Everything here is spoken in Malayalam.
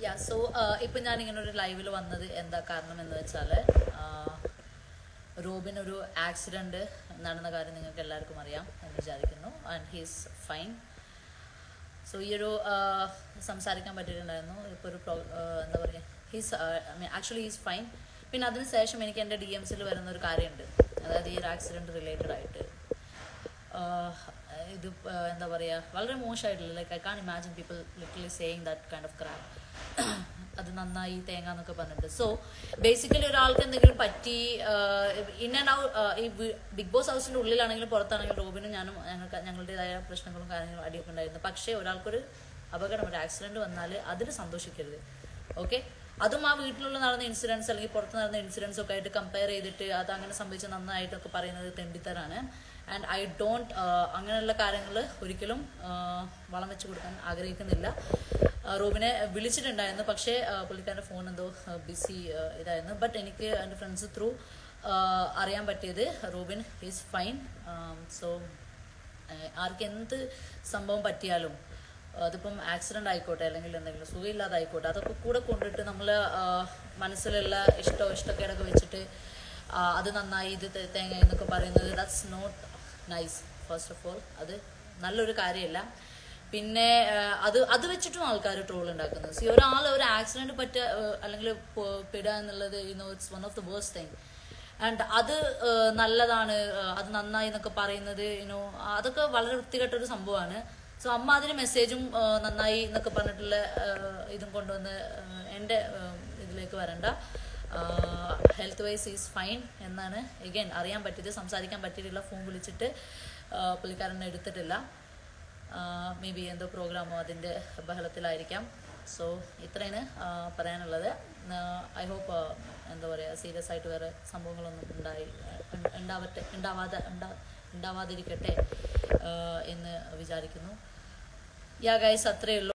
യാ സോ ഇപ്പൊ ഞാൻ ഇങ്ങനെ ഒരു ലൈവിൽ വന്നത് എന്താ കാരണം എന്ന് വെച്ചാല് ആഹ്, റോബിൻ ഒരു ആക്സിഡന്റ് നടന്ന കാര്യം നിങ്ങൾക്ക് എല്ലാവർക്കും അറിയാം എന്ന് വിചാരിക്കുന്നു ആൻഡ് ഹീസ് ഫൈൻ സോ ഈ ഒരു ആഹ്, സംസാരിക്കാൻ പറ്റിയിട്ടുണ്ടായിരുന്നു ഇപ്പോൾ ഒരു പ്രോ ആഹ്, എന്താ പറയുക he's I mean actually he's fine പിന്നെ അതിന് ശേഷം എനിക്ക് എൻ്റെ ഡി എംസിൽ വരുന്ന ഒരു കാര്യമുണ്ട് അതായത് ഈ ഒരു ആക്സിഡന്റ് റിലേറ്റഡ് ആയിട്ട് ആഹ്, ഇത് ആഹ്, എന്താ പറയുക വളരെ മോശമായിട്ടുള്ള like I can't imagine people literally saying that kind of crap അത് നന്നായി തേങ്ങ എന്നൊക്കെ പറഞ്ഞിട്ട് സോ ബേസിക്കലി ഒരാൾക്ക് എന്തെങ്കിലും പറ്റി ഇൻ ആൻഡ് ഔട്ട് ഈ ബിഗ് ബോസ് ഹൗസിന്റെ ഉള്ളിലാണെങ്കിലും പുറത്താണെങ്കിലും റോബിനും ഞാനും ഞങ്ങൾക്ക് ഞങ്ങളുടേതായ പ്രശ്നങ്ങളും കാര്യങ്ങളും അടിയൊക്കെ ഉണ്ടായിരുന്നു പക്ഷേ ഒരാൾക്കൊരു അപകടം ഒരു ആക്സിഡന്റ് വന്നാൽ അതിൽ സന്തോഷിക്കരുത് ഓക്കെ അതും ആ വീട്ടിലുള്ള നടന്ന ഇൻസിഡൻസ് അല്ലെങ്കിൽ പുറത്ത് നടന്ന ഇൻസിഡൻസ് ഒക്കെ ആയിട്ട് കമ്പയർ ചെയ്തിട്ട് അത് അങ്ങനെ സംഭവിച്ച നന്നായിട്ടൊക്കെ പറയുന്നത് തെണ്ടിത്തരാണ് ആൻഡ് ഐ ഡോണ്ട് അങ്ങനെയുള്ള കാര്യങ്ങൾ ഒരിക്കലും ആഹ്, വളം വെച്ച് കൊടുക്കാൻ ആഗ്രഹിക്കുന്നില്ല ആഹ്, റോബിനെ വിളിച്ചിട്ടുണ്ടായിരുന്നു പക്ഷേ ആഹ്, പുള്ളിക്കാരൻ്റെ ഫോൺ എന്തോ ബിസി ഇതായിരുന്നു ബട്ട് എനിക്ക് എൻ്റെ ഫ്രണ്ട്സ് ത്രൂ അറിയാൻ പറ്റിയത് റോബിൻ ഈസ് ഫൈൻ സോ ആർക്ക് എന്ത് സംഭവം പറ്റിയാലും അതിപ്പം ആക്സിഡന്റ് ആയിക്കോട്ടെ അല്ലെങ്കിൽ എന്തെങ്കിലും സുഖമില്ലാതായിക്കോട്ടെ അതൊക്കെ കൂടെ കൊണ്ടിട്ട് നമ്മൾ മനസ്സിലുള്ള ഇഷ്ടോ ഇഷ്ടക്കേടൊക്കെ വെച്ചിട്ട് ആ, അത് നന്നായി ഇത് തേ- തേങ്ങ എന്നൊക്കെ പറയുന്നത് that's not nice first of all അത് നല്ലൊരു കാര്യമല്ല പിന്നെ ആ, അത് അത് വെച്ചിട്ടും ആൾക്കാർ ട്രോൾ ഉണ്ടാക്കുന്നത് സി ഒരാൾ ഒരു ആക്സിഡന്റ് പറ്റ അല്ലെങ്കിൽ പെടുക എന്നുള്ളത് you know it's one of the worst thing and അത് ഏഹ്, നല്ലതാണ് ഏഹ്, അത് നന്നായി എന്നൊക്കെ പറയുന്നത് യുനോ അതൊക്കെ വളരെ വൃത്തികെട്ട ഒരു സംഭവമാണ് സോ അമ്മ അതിന് മെസ്സേജും ഏഹ്, നന്നായി എന്നൊക്കെ പറഞ്ഞിട്ടുള്ള ഏഹ്, ഇതും കൊണ്ടുവന്ന് ഏഹ്, എൻ്റെ ഏഹ്, ഇതിലേക്ക് വരണ്ട ഹെൽത്ത് വൈസ് ഈസ് ഫൈൻ എന്നാണ് എഗൈൻ അറിയാൻ പറ്റിയത് സംസാരിക്കാൻ പറ്റിയിട്ടില്ല ഫോൺ വിളിച്ചിട്ട് ഏഹ്, പുള്ളിക്കാരനെ എടുത്തിട്ടില്ല മേ ബി എന്തോ പ്രോഗ്രാമോ അതിൻ്റെ ബഹളത്തിലായിരിക്കാം സോ ഇത്രയാണ് ആ, പറയാനുള്ളത് ഐ ഹോപ്പ് എന്താ പറയുക സീരിയസ് ആയിട്ട് വേറെ സംഭവങ്ങളൊന്നും ഉണ്ടായി ഉണ്ട- ഉണ്ടാവട്ടെ ഉണ്ടാവാതെ ഉണ്ടാ ഉണ്ടാവാതിരിക്കട്ടെ ആ, എന്ന് വിചാരിക്കുന്നു യാ ഗൈസ് അത്രയേ ഉള്ളൂ